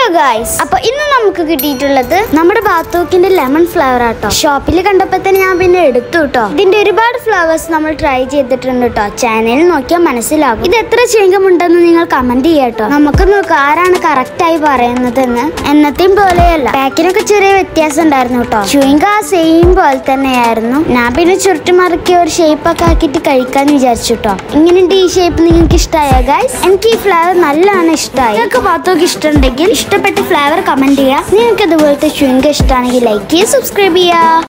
guys അപ്പൊ ഇന്ന് നമുക്ക് കിട്ടിയിട്ടുള്ളത് നമ്മുടെ ബാത്തൂക്കിന്റെ ലെമൺ ഫ്ലവർ ആട്ടോ ഷോപ്പിൽ കണ്ടപ്പോ തന്നെ ഞാൻ പിന്നെ എടുത്തു കേട്ടോ ഇതിന്റെ ഒരുപാട് ഫ്ലവേഴ്സ് നമ്മൾ ട്രൈ ചെയ്തിട്ടുണ്ട് കേട്ടോ ചാനലിൽ നോക്കിയാൽ മനസ്സിലാകും ഇത് എത്ര ചെയ്യമുണ്ടെന്ന് നിങ്ങൾ കമന്റ് ചെയ്യാട്ടോ നമുക്ക് നോക്കാം ആരാണ് കറക്റ്റ് ആയി പറയുന്നതെന്ന് എന്നത്തെയും പോലെയല്ല പാക്കിനൊക്കെ ചെറിയ വ്യത്യാസം ഉണ്ടായിരുന്നു കേട്ടോ ചുയിങ്ക ആ സെയിം പോലെ തന്നെയായിരുന്നു ഞാൻ പിന്നെ ചുരുട്ടുമറക്കി ഒരു ഷേപ്പ് ഒക്കെ ആക്കിയിട്ട് കഴിക്കാന്ന് വിചാരിച്ചു കേട്ടോ ഇങ്ങനെയുണ്ട് ഈ ഷേപ്പ് നിങ്ങൾക്ക് ഇഷ്ടമായ ഗൈസ് എനിക്ക് ഈ ഫ്ലേവർ നല്ലതാണ് ഇഷ്ടമായി നിങ്ങൾക്ക് ബാത്തോക്ക് ഇഷ്ടമുണ്ടെങ്കിൽ ഇഷ്ടപ്പെട്ട ഫ്ലേവർ കമന്റ് ചെയ്യുക നിങ്ങൾക്ക് ഇതുപോലത്തെ ചുയിങ്ക ഇഷ്ടമാണെങ്കിൽ ലൈക്ക് ചെയ്യുക സബ്സ്ക്രൈബ് ചെയ്യുക